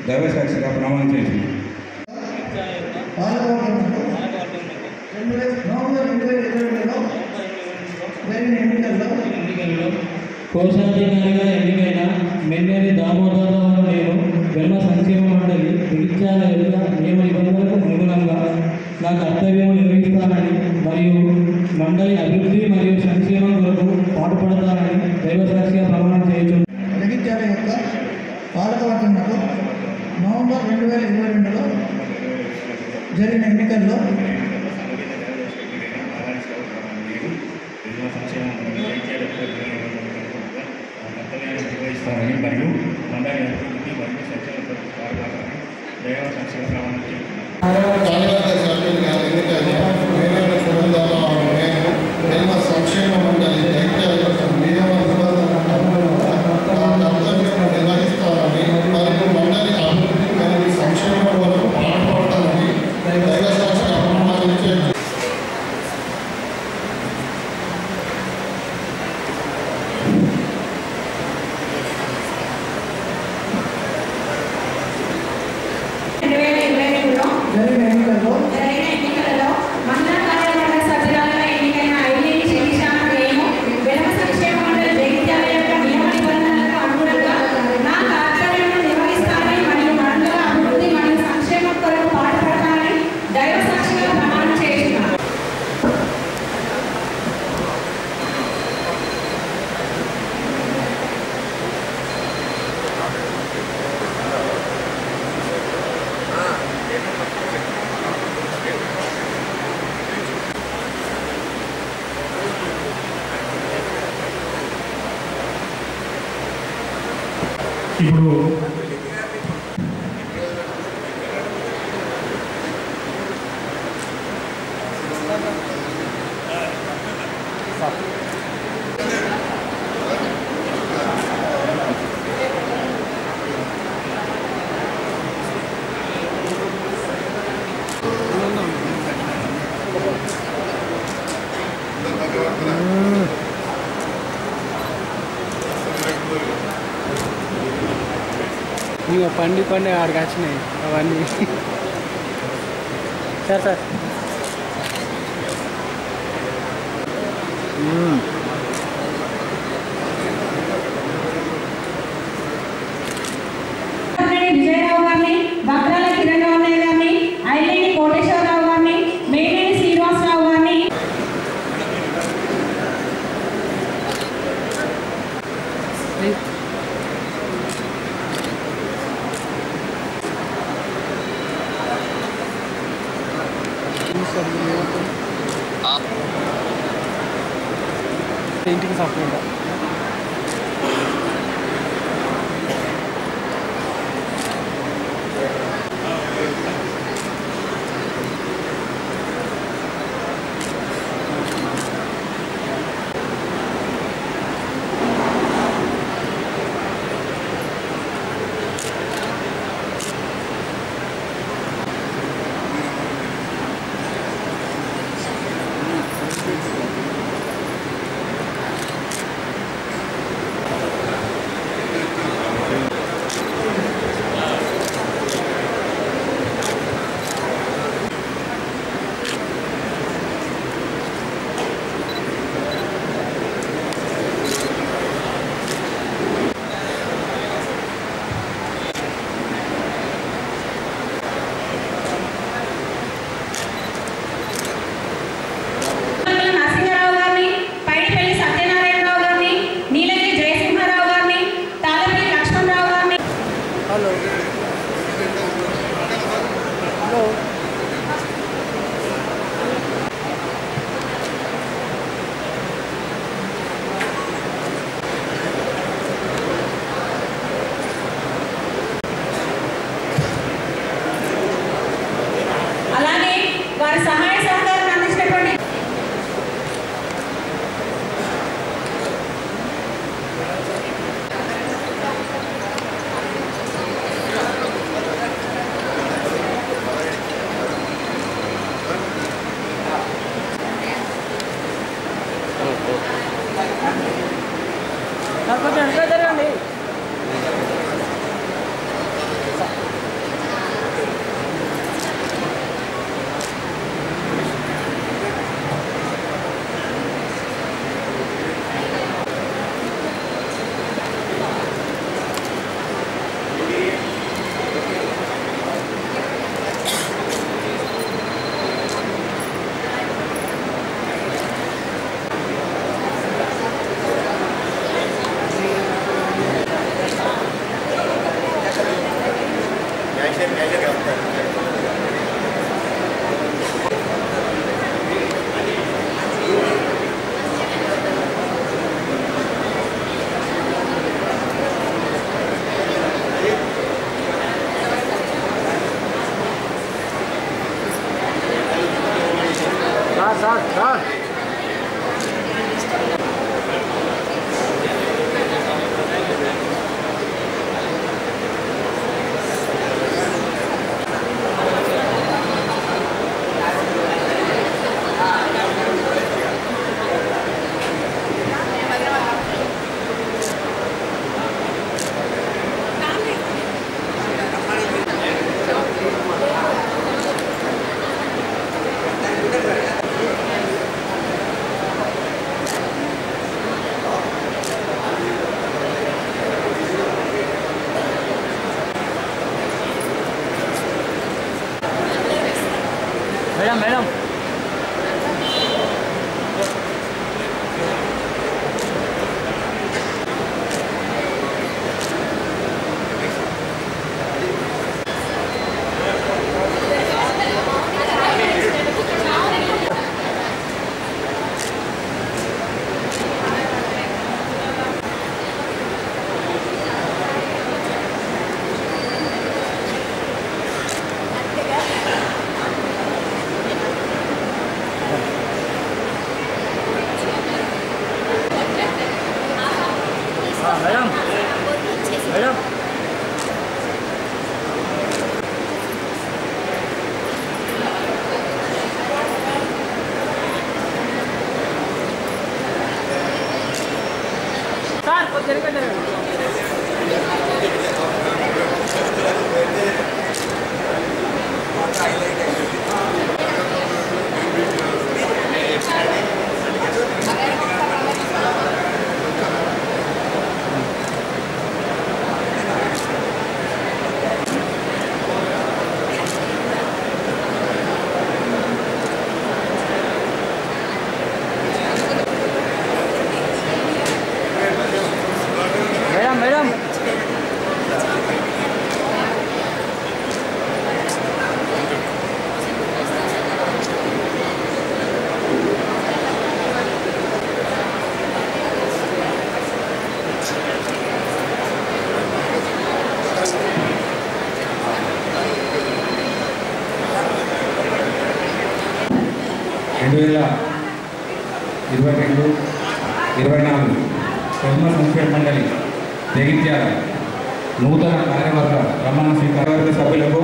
దైవ సాక్షిగా ప్రమాణం చేసి పాల్గొన్నట్టు రెండు వేల నవంబర్ రెండు వేల ఇరవై రెండులో జరిగిన ఎన్నికల్లో ఎన్నికల్లో కోశాధికారిగా ఎన్నికైన మెన్నేరి దామోదరరావు నేను వెల్ల సంక్షేమ మండలి జగిత్యాల యొక్క నియమ నిబంధనలకు అనుగుణంగా నా కర్తవ్యం నిర్వహిస్తానని మరియు మండలి అభివృద్ధి మరియు సంక్షేమం కొరకు పాటుపడతానని దైవ సాక్షిగా ప్రమాణం చేయొచ్చు జగిత్యాల యొక్క పాలకవర్గంలో నవంబర్ రెండు వేల ఇరవై రెండులో జరిగిన ఎన్నికల్లో నిర్వహిస్తారని మరియు మండలి అభివృద్ధి మరియు సంక్షేమ పాల్గొనాలని దైవ సంక్షేమ ప్రమాణం చేస్తున్నారు సంక్షేమ మండలి నియమ నిర్వహిస్తారని మరియు మండలి అభివృద్ధి మరియు సంక్షేమం వరకు పాటుపడతానని దైవశాస్త్ర ప్రమాణించే రెండు వేల ఇరవై రెండులో జరిగిన ఎన్నికల్లో జరిగిన ఎన్నికలలో మహిళా కార్యవర్గ సభ్యురాలుగా ఎన్నికైన ఐలేని శిరీషాను నేను వెలమ సంక్షేమ మండలి జగిత్యాల యొక్క నియమ నిబంధనలకు అనుగుణంగా నా కర్తవ్యాలను నిర్వహిస్తానని మరియు మండల అభివృద్ధి మరియు సంక్షేమం కొరకు పాటుపడతానని దైవ సాక్షిగా ప్రమాణం చేస్తున్నాను ఇప్పుడు ఇంకా పండి పండి ఆడికి వచ్చినాయి అవన్నీ సార్ సార్ కొత్తపల్లి విజయరావు గారిని భద్రాల కిరణ్ రామయ్య గారిని ఐలేని కోటేశ్వరరావు గారిని మేనేని శ్రీనివాసరావు గారిని ఇంటికి సపరేట్ నరసింహారావు గారిని పైడిపల్లి సత్యనారాయణరావు గారిని నీలగిరి జయసింహారావు గారిని తాళపల్లి లక్ష్మణరావు గారిని హలో హలో అలాగే వారి సహాయ సహకారం అందించినటువంటి వేల ఇరవై రెండు ఇరవై నాలుగు ధర్మ సంక్షేమ మండలి జగిత్యాల నూతన కార్యవర్గ ప్రమాణ స్వీకారవర్గ సభ్యులకు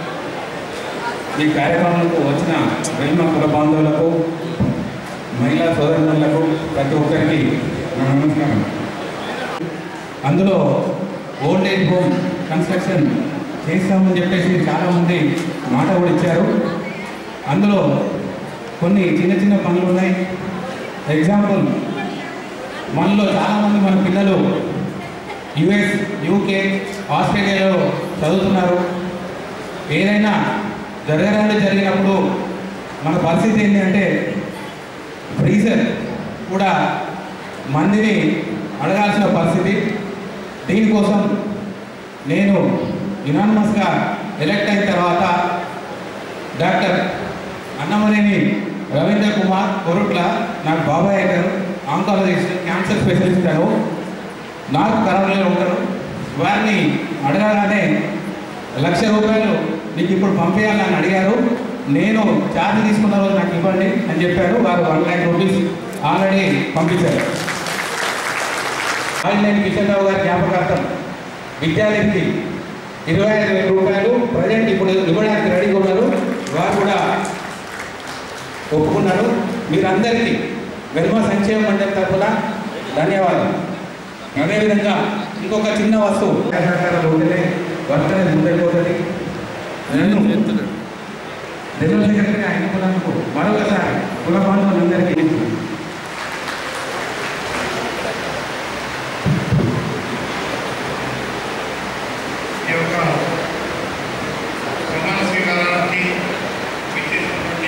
ఈ కార్యక్రమాలకు వచ్చిన వెల్మ కుల బాంధవులకు మహిళా సోదరులకు ప్రతి ఒక్కరికి నా నమస్కారం అందులో ఓల్డ్ ఏజ్ హోమ్ కన్స్ట్రక్షన్ చేస్తామని చెప్పేసి చాలామంది మాట కూడా ఇచ్చారు అందులో కొన్ని చిన్న చిన్న పనులు ఉన్నాయి ఎగ్జాంపుల్ మనలో చాలామంది మన పిల్లలు యుఎస్ యూకే ఆస్ట్రేలియాలో చదువుతున్నారు ఏదైనా జరగరాని జరిగినప్పుడు మన పరిస్థితి ఏంటి అంటే ఫ్రీజర్ కూడా మందిని అడగాల్సిన పరిస్థితి దీనికోసం నేను యునానిమస్గా ఎలక్ట్ అయిన తర్వాత డాక్టర్ అన్నమనేని రవీంద్ర కుమార్ కొరుట్ల నాకు బాబాయ్ గారు ఆంకాలజిస్ట్ క్యాన్సర్ స్పెషలిస్ట్ గారు నార్త్ కరోనాలో ఉంటారు వారిని అడగగానే లక్ష రూపాయలు నీకు ఇప్పుడు పంపించాలని అడిగారు నేను ఛార్జ్ తీసుకున్న రోజు నాకు ఇవ్వండి అని చెప్పారు వారు వన్ ల్యాక్ రూపీస్ ఆల్రెడీ పంపించారు ఆయిల్ కిషన్ రావు గారి జ్ఞాపకార్థం విద్యార్థికి ఇరవై ఐదు వేల రూపాయలు ప్రజెంట్ ఇప్పుడు ఇవ్వడానికి రెడీగా ఉన్నారు వారు కూడా ఒప్పుకున్నారు మీరందరికీ వెల్మ సంక్షేమ మండలి తరఫున ధన్యవాదాలు అదేవిధంగా ఇంకొక చిన్న వస్తువు సహకారాలు ఉంటేనే వర్క్ అనేది ముందైపోతుంది నన్ను జనరల్ సెక్రటరీగా ఎన్నుకున్నందుకు మరొకసారి కుల బాంధవులందరికీ ఈ యొక్క ప్రమాణ స్వీకారానికి విచ్చేసినటువంటి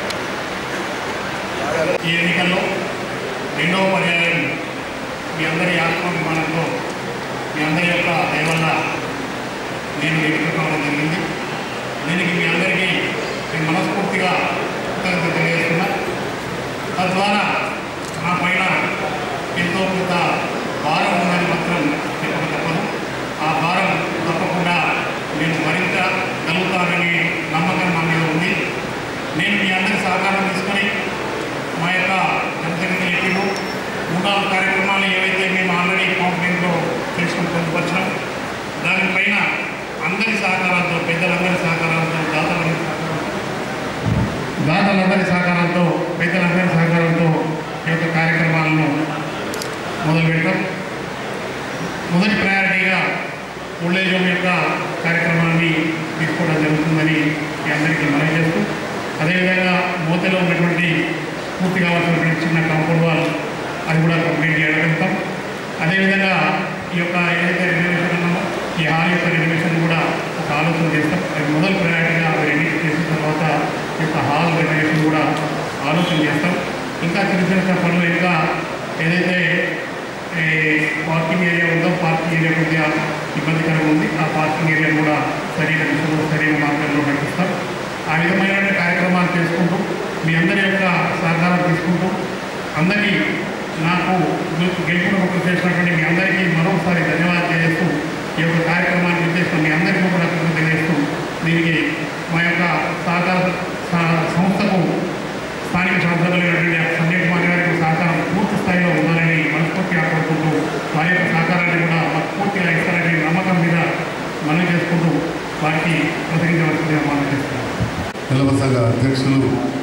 ఈ ఎన్నికల్లో రెండవ పర్యాయం మీ అందరి ఆత్మాభిమానంతో మీ అందరి యొక్క దయ వల్ల నేను ఎన్నిక కావడం జరిగింది దీనికి మీ అందరికీ నేను మనస్ఫూర్తిగా కృతజ్ఞత తెలియజేస్తున్నా తద్వారా నా పైన ఎంతో కొంత భారం ఉందని మాత్రం చెప్పక తప్పదు ఆ భారం తప్పకుండా నేను మరింత గలుగుతానని నమ్మకం నా మీద ఉంది నేను మీ అందరి సహకారం తీసుకొని మా యొక్క జనసంఖ్య ఎప్పుడు మూడాలు కార్యక్రమాలు ఏవైతే మేము ఆల్రెడీ కాంపిటెంట్లో చేసుకుని పొందుపరిచినాం దానిపైన అందరి సహకారాలతో పెద్దలందరి సహకారాలతో దాతలందరి సహకారంతో దాతలందరి సహకారంతో పెద్దలందరి సహకారంతో ఈ యొక్క కార్యక్రమాలను మొదలు పెడతాం మొదటి ప్రయారిటీగా ఓల్డేజ్ హోమ్ యొక్క కార్యక్రమాన్ని తీసుకోవడం జరుగుతుందని మీ అందరికీ మనవి చేస్తూ అదేవిధంగా మోతలో ఉన్నటువంటి పూర్తి కావాల్సినటువంటి చిన్న కాంపౌండ్ వాల్ అది కూడా కంప్లీట్ చేయగలుగుతాం అదేవిధంగా ఈ యొక్క ఏదైతే రెన్యువేషన్ ఉన్నామో ఈ హాల్ యొక్క రెన్యువేషన్ కూడా ఒక ఆలోచన చేస్తాం అది మొదటి ప్రయారిటీగా అవి రెన్యూ చేసిన తర్వాత ఈ యొక్క హాల్ రెన్యువేషన్ కూడా ఆలోచన చేస్తాం ఇంకా చిన్న చిన్న పనులు ఇంకా ఏదైతే ఏ, పార్కింగ్ ఏరియా ఉందో పార్కింగ్ ఏరియా కొద్దిగా ఇబ్బందికరంగా ఉంది ఆ పార్కింగ్ ఏరియా కూడా సరైన దిశలో సరైన మార్గంలో నడిపిస్తాం ఆ విధమైన కార్యక్రమాలు చేసుకుంటూ మీ అందరి యొక్క సహకారం తీసుకుంటూ అందరికీ నాకు గెలుపు- గెలుపును ముక్కు చేసినటువంటి మీ అందరికీ మరొకసారి ధన్యవాదాలు తెలియజేస్తూ ఈ యొక్క కార్యక్రమాన్ని ఉద్దేశిస్తూ మీ అందరికీ కూడా కృతజ్ఞతలు తెలియజేస్తూ దీనికి మా యొక్క సహకార స- సంస్థకు స్థానిక శాసనసభ్యులైనటువంటి సంజయ్ కుమార్ గారికి సహకారం పూర్తి స్థాయిలో ఉండాలని మనస్ఫూర్తిగా కోరుకుంటూ వారి యొక్క సహకారాన్ని కూడా మాకు పూర్తిగా ఇస్తారని నమ్మకం మీద మనవి చేసుకుంటూ వారికి కృతజ్ఞతలు మనం చేస్తున్నాం నిలవ సంఘ అధ్యక్షులు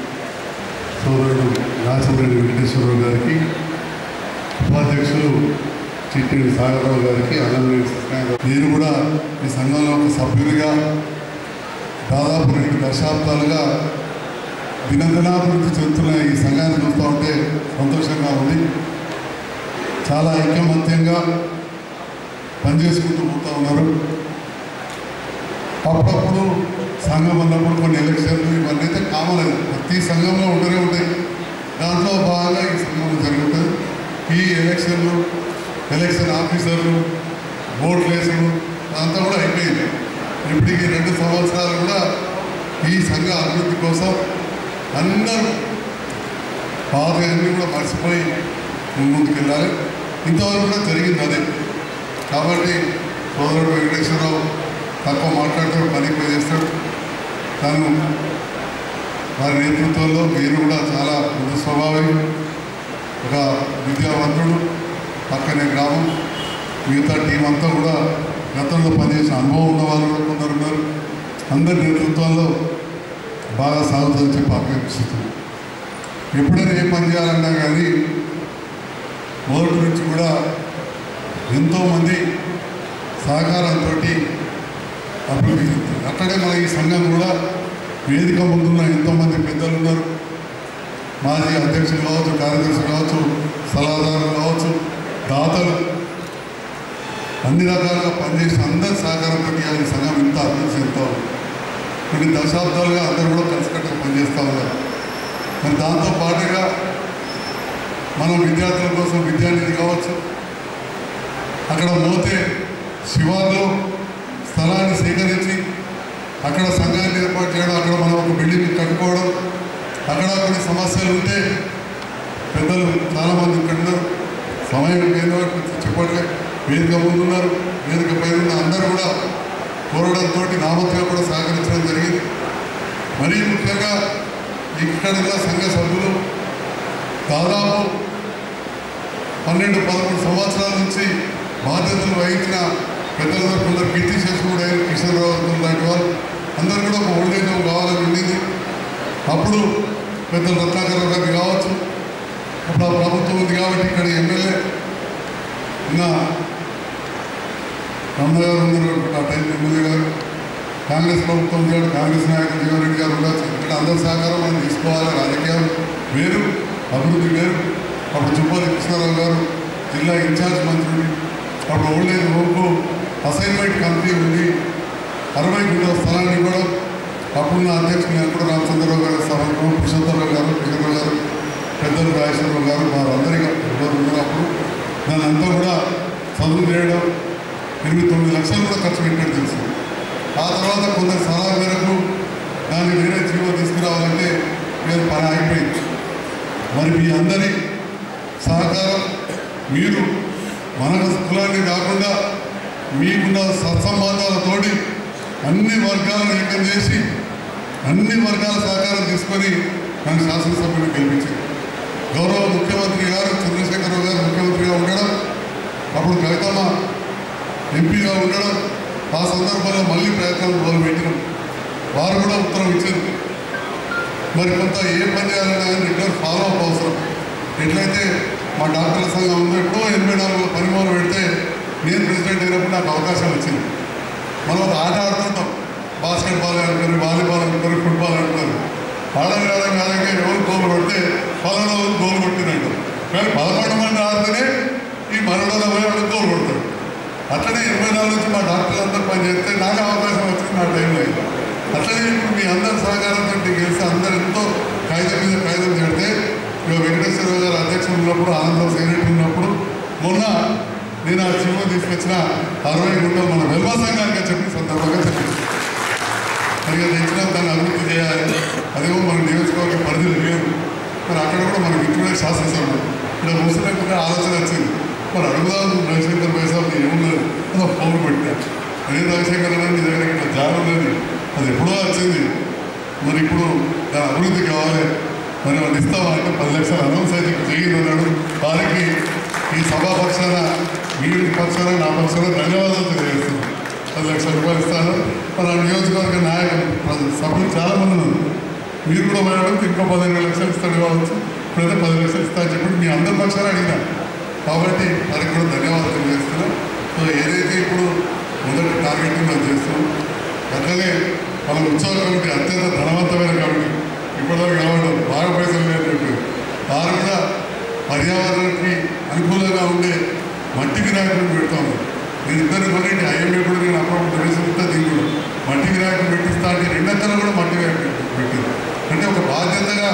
సోదరుడు రాజమరెడ్డి వెంకటేశ్వరరావు గారికి ఉపాధ్యక్షులు చిట్టేడి సాగరరావు గారికి అల్లంరెడ్డి సత్యనారాయణ నేను కూడా ఈ సంఘంలో ఒక సభ్యునిగా దాదాపు రెండు దశాబ్దాలుగా దినదినాభివృద్ధి చెందుతున్న ఈ సంఘాన్ని చూస్తూ ఉంటే సంతోషంగా ఉంది చాలా ఐకమత్యంగా పనిచేసుకుంటూ పోతూ ఉన్నారు అప్పుడప్పుడు సంఘం అన్నప్పుడు కొన్ని ఎలక్షన్లు ఇవన్నీ అయితే కామన్ అది ప్రతి సంఘంలో ఉంటూనే ఉంటాయి దాంట్లో బాగా ఈ సంఘంలో జరుగుతుంది ఈ ఎలక్షన్లు ఎలక్షన్ ఆఫీసర్లు ఓట్లు వేసడం అంతా కూడా అయిపోయింది ఇప్పటికి రెండు సంవత్సరాలు కూడా ఈ సంఘ అభివృద్ధి కోసం అందరూ పాత అన్ని కూడా మర్చిపోయి ముందుకు వెళ్ళాలి ఇంతవరకు కూడా జరిగింది అదే కాబట్టి సోదరుడు వెంకటేశ్వరరావు తక్కువ మాట్లాడతాడు పని ఎక్కువ చేస్తాడు తను వారి నేతృత్వంలో మీరు కూడా చాలా మృదు స్వభావి ఒక విద్యావంతుడు పక్కనే గ్రామం మిగతా టీం అంతా కూడా గతంలో పనిచేసిన అనుభవం ఉన్న వాళ్ళు కూడా కొందరు ఉన్నారు అందరి నేతృత్వంలో బాగా సాగుతుందని చెప్పి ఆకాంక్షిస్తుంది ఎప్పుడైనా ఏ పని చేయాలన్నా కానీ మొదటి నుంచి కూడా ఎంతోమంది సహకారంతో అభివృద్ధి చెందుతుంది అక్కడే మన ఈ సంఘం కూడా వేదిక ముందున్న ఎంతోమంది పెద్దలు ఉన్నారు మాజీ అధ్యక్షులు కావచ్చు కార్యదర్శి కావచ్చు సలహాదారులు కావచ్చు దాతలు అన్ని రకాలుగా పనిచేసి అందరి సహకారంతో ఈ సంఘం ఇంత అభివృద్ధి చెందుతా ఉంది కొన్ని దశాబ్దాలుగా అందరూ కూడా కలిసికట్టుగా పనిచేస్తూ ఉన్నారు మరి దాంతో పాటుగా మనం విద్యార్థుల కోసం విద్యానిధి కావచ్చు అక్కడ మోతే శివార్లో స్థలాన్ని సేకరించి అక్కడ సంఘాన్ని ఏర్పాటు చేయడం అక్కడ మనం ఒక బిల్డింగ్ కట్టుకోవడం అక్కడ కొన్ని సమస్యలు ఉంటే పెద్దలు చాలామంది ఇక్కడ ఉన్నారు సమయం లేని వాటి గురించి చెప్పట్లే వేదిక ముందున్నారు వేదిక పైన ఉన్న అందరూ కూడా కోరడంతో నామత్గా కూడా సహకరించడం జరిగింది మరీ ముఖ్యంగా ఇక్కడ ఉన్న సంఘ సభ్యులు దాదాపు పన్నెండు పదమూడు సంవత్సరాల నుంచి బాధ్యతలు వహించిన పెద్దలందరూ కొందరు కీర్తి చేసి కూడా కిషన్ రావు లాంటి వారు అందరూ కూడా ఒక ఓల్డేజ్ హోమ్ కావాలని ఉండింది అప్పుడు పెద్దలు రత్నాకర్ గారికి కావచ్చు అప్పుడు ఆ ప్రభుత్వం ఉంది కాబట్టి ఇక్కడ ఎమ్మెల్యే ఉన్న రమణ గారు ఉన్నారు ఆ టైం ఎమ్మెల్యే గారు కాంగ్రెస్ ప్రభుత్వం ఉన్నాడు కాంగ్రెస్ నాయకులు జీవన్రెడ్డి గారు ఉండొచ్చు ఇక్కడ అందరి సహకారం మనం తీసుకోవాలి రాజకీయాలు వేరు అభివృద్ధి వేరు అప్పుడు చుప్పాలి కృష్ణారావు గారు జిల్లా ఇన్ఛార్జ్ మంత్రి అప్పుడు ఓల్డేజ్ హోమ్కు అసైన్మెంట్ కమిటీ ఉంది అరవై గుంటల స్థలాన్ని కూడా అప్పుడున్న అధ్యక్షులు ఎప్పుడు రామచంద్రరావు గారు సమయంలో పురుషోత్తరరావు గారు కిషన్రావు గారు పెద్దలు రాజేశ్వరరావు గారు వారందరికీ ఎవరు ఉన్నప్పుడు దాని అంతా కూడా చదువు చేయడం ఎనిమిది తొమ్మిది లక్షలు కూడా ఖర్చు పెట్టినట్టు తెలుసు ఆ తర్వాత కొందరు సలహా మేరకు దాన్ని వేరే జీవో తీసుకురావాలంటే మీరు పని అయిపోయింది మరి మీ అందరి సహకారం మీరు మన కులాన్ని కాకుండా మీకున్న సత్సంబంధాలతోటి అన్ని వర్గాలను ఏకం చేసి అన్ని వర్గాల సహకారం తీసుకొని నన్ను శాసనసభ్యులు గెలిపించారు గౌరవ ముఖ్యమంత్రి గారు చంద్రశేఖరరావు గారు ముఖ్యమంత్రిగా ఉండడం అప్పుడు కవితమ్మ ఎంపీగా ఉండడం ఆ సందర్భంలో మళ్ళీ ప్రయత్నాలు మొదలుపెట్టినాం వారు కూడా ఉత్తరం ఇచ్చారు మరి కొంత ఏ పని చేయాలన్నా కానీ రెగ్యులర్ ఫాలో అప్ అవసరం ఎట్లయితే మా డాక్టర్ల సంఘం ఉందో ఎప్పుడో ఎనభై నాలుగులో పని మొదలు పెడితే నేను ప్రెసిడెంట్ అయినప్పుడు నాకు అవకాశం వచ్చింది మనం ఒక ఆట ఆడుతుంటాం బాస్కెట్ బాల్ అనుకుని వాలీబాల్ అనుకుని ఫుట్బాల్ అనుకున్నారు ఆడని ఆడని ఆడగా ఎవరు గోల్ కొడితే పదహారు రోజులు గోల్ కొట్టినట్టు కానీ పదకొండు మంది ఆడితేనే ఈ మనోడల పోయి వాడు గోల్ కొడతాడు అట్లనే ఇరవై నాలుగు నుంచి మా డాక్టర్లు అందరూ పని చేస్తే నాకు అవకాశం వచ్చింది నా టైంలో అయింది అట్లనే ఇప్పుడు మీ అందరి సహకారంతో గెలిచి అందరు ఎంతో కాగితం మీద కాగితం చెడితే ఇక వెంకటేశ్వర గారు అధ్యక్షులు ఉన్నప్పుడు ఆనందం సెక్రటరీ ఉన్నప్పుడు మొన్న నేను ఆ జీవో తీసుకొచ్చిన అరవై గుంటలు మన వెల్వా సంఘానికి అని చెప్పి సందర్భంగా చెప్పింది మరి అది ఇచ్చిన దాన్ని అభివృద్ధి చేయాలి అదేమో మన నియోజకవర్గ పరిధిలో లేదు మరి అక్కడ కూడా మన మిత్రుడే శాసనసభ్యుడు ఇక్కడ ముసలింపుగా ఆలోచన వచ్చింది మరి అడుగుదాం రవిశంకర్ వైశాఖ ఏమున్నది అదో పౌరు పెట్టా అదే రవిశంకర్ అనేది నీ దగ్గర ఇట్లా జాబ్ ఉన్నది అది ఎప్పుడో వచ్చింది మరి ఇప్పుడు దాని అభివృద్ధి కావాలి మరి వాళ్ళు ఇస్తామా అంటే పది లక్షలు అనౌన్స్ అయితే ఇప్పుడు జరిగింది అన్నాడు వారికి ఈ సభా పక్షాన మీ పక్షాన నా పక్షాన ధన్యవాదాలు తెలియజేస్తున్నాను పది లక్షల రూపాయలు ఇస్తాను మరి ఆ నియోజకవర్గ నాయకులు ప్రజలు సభ్యులు చాలా మంది ఉన్నారు మీరు కూడా మేడం ఇంకో పదిహేను లక్షలు ఇస్తాడు కావచ్చు ఇప్పుడైతే పది లక్షలు ఇస్తా అని చెప్పి మీ అందరి పక్షాన అడిగినా కాబట్టి వారికి కూడా ధన్యవాదాలు తెలియజేస్తున్నాం సో ఏదైతే ఇప్పుడు మొదటి టార్గెట్ మనం చేస్తున్నాం అట్లనే మన ఉత్సవ కమిటీ అత్యంత ధనవంతమైన కమిటీ ఇప్పటివరకు కావడం బాగా పైసలు లేని చెప్పి వారు కూడా పర్యావరణానికి అనుకూలంగా ఉండే మట్టి వినాయకుడిని పెడతాము నేను ఇద్దరు కొనేటి ఐఎంఏ కూడా నేను అప్పుడు తెలుసుకుంటా దీన్ని కూడా మట్టి వినాయకుడు పెట్టిస్తా అంటే రెండంతలో కూడా మట్టి వినాయకుడు పెట్టింది అంటే ఒక బాధ్యతగా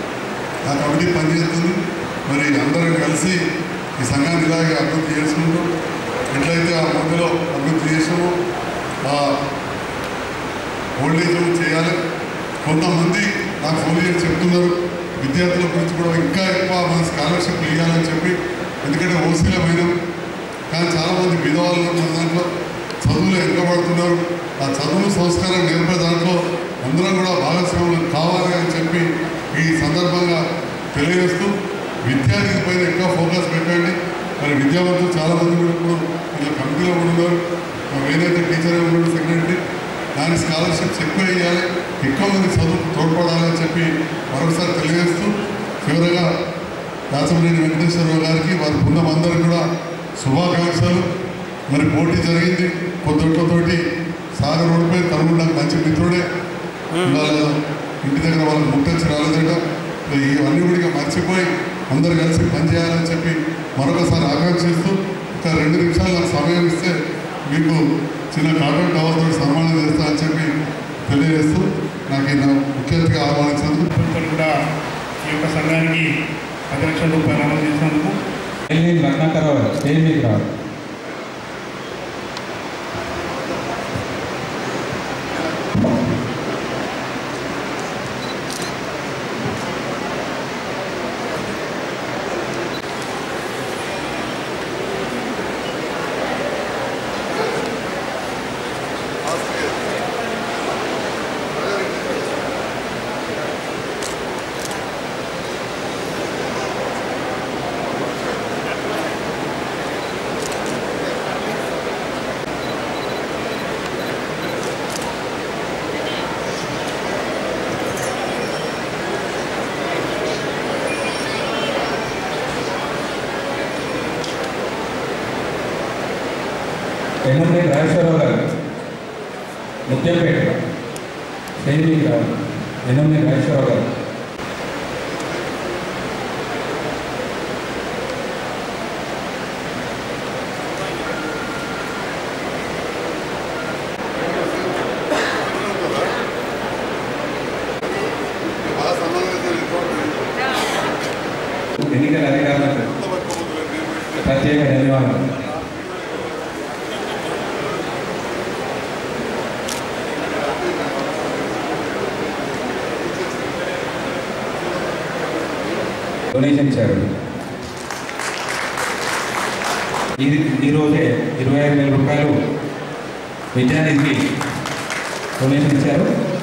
ఆ కమిటీ పనిచేస్తుంది మరి అందరం కలిసి ఈ సంఘాన్ని ఇలాగే అభివృద్ధి చేసుకుంటూ ఎట్లయితే ఆ మధ్యలో అభివృద్ధి చేసామో ఆ ఓల్డేజ్ హోమ్ చేయాలి కొంతమంది నాకు ఫోన్ చేసి చెప్తున్నారు విద్యార్థుల గురించి కూడా ఇంకా ఎక్కువ మన స్కాలర్షిప్ ఇవ్వాలని చెప్పి ఎందుకంటే ఓసీలో పోయినాం కానీ చాలామంది విధవాళ్ళు ఉన్న దాంట్లో చదువులు వెనుకబడుతున్నారు ఆ చదువు సంస్కారం నేర్పే దాంట్లో అందరం కూడా భాగస్వాములు కావాలి అని చెప్పి ఈ సందర్భంగా తెలియజేస్తూ విద్యార్థి పైన ఎక్కువ ఫోకస్ పెట్టండి మరి విద్యావంతులు చాలా మంది కూడా ఇప్పుడు ఇలా కమిటీలో కూడా ఉన్నారు మరి ఏదైతే టీచర్ ఉన్నాడు సెక్రటరీ దాని స్కాలర్షిప్స్ ఎక్కువ వేయాలి ఎక్కువ మంది చదువు తోడ్పడాలని చెప్పి మరొకసారి తెలియజేస్తూ చివరగా దాసమనేని వెంకటేశ్వరరావు గారికి వారి బృందం అందరికీ కూడా శుభాకాంక్షలు మరి పోటీ జరిగింది కొద్దితోటి సాగర్ రోడ్డుపై తరుణ్ నాకు మంచి మిత్రుడే ఇవాళ ఇంటి దగ్గర వాళ్ళకి ముట్టచ్చి రాలేదట మరి ఇవన్నీ కూడా ఇక మర్చిపోయి అందరు కలిసి పనిచేయాలని చెప్పి మరొకసారి ఆకాంక్షిస్తూ ఒక రెండు నిమిషాలు నాకు సమయం ఇస్తే మీకు చిన్న కాటన్ టవర్తో సన్మానం చేస్తా అని చెప్పి తెలియజేస్తూ నాకు ఈ నా ముఖ్య అతిథిగా ఆహ్వానించినందుకు ప్రభుత్వం కూడా ఈ యొక్క సంఘానికి పది లక్షల రూపాయలు అమలు చేసినందుకు ఎల్లి రత్నాకరావు గారు స్టేజ్ మీకు రావాలి ఎన్నుమని రాజేశ్వరరావు గారు ముత్యంపేట స్టేజ్ మీకు రావాలి ఎన్నుమని రాజేశ్వరరావు గారు బాగా సన్మానం చేశారు ఎన్నికల అధికారులకు ప్రత్యేక ధన్యవాదాలు డొనేషన్ ఇచ్చారు ఇది ఈరోజే ఇరవై ఐదు వేల రూపాయలు విద్యానిధికి డొనేషన్ ఇచ్చారు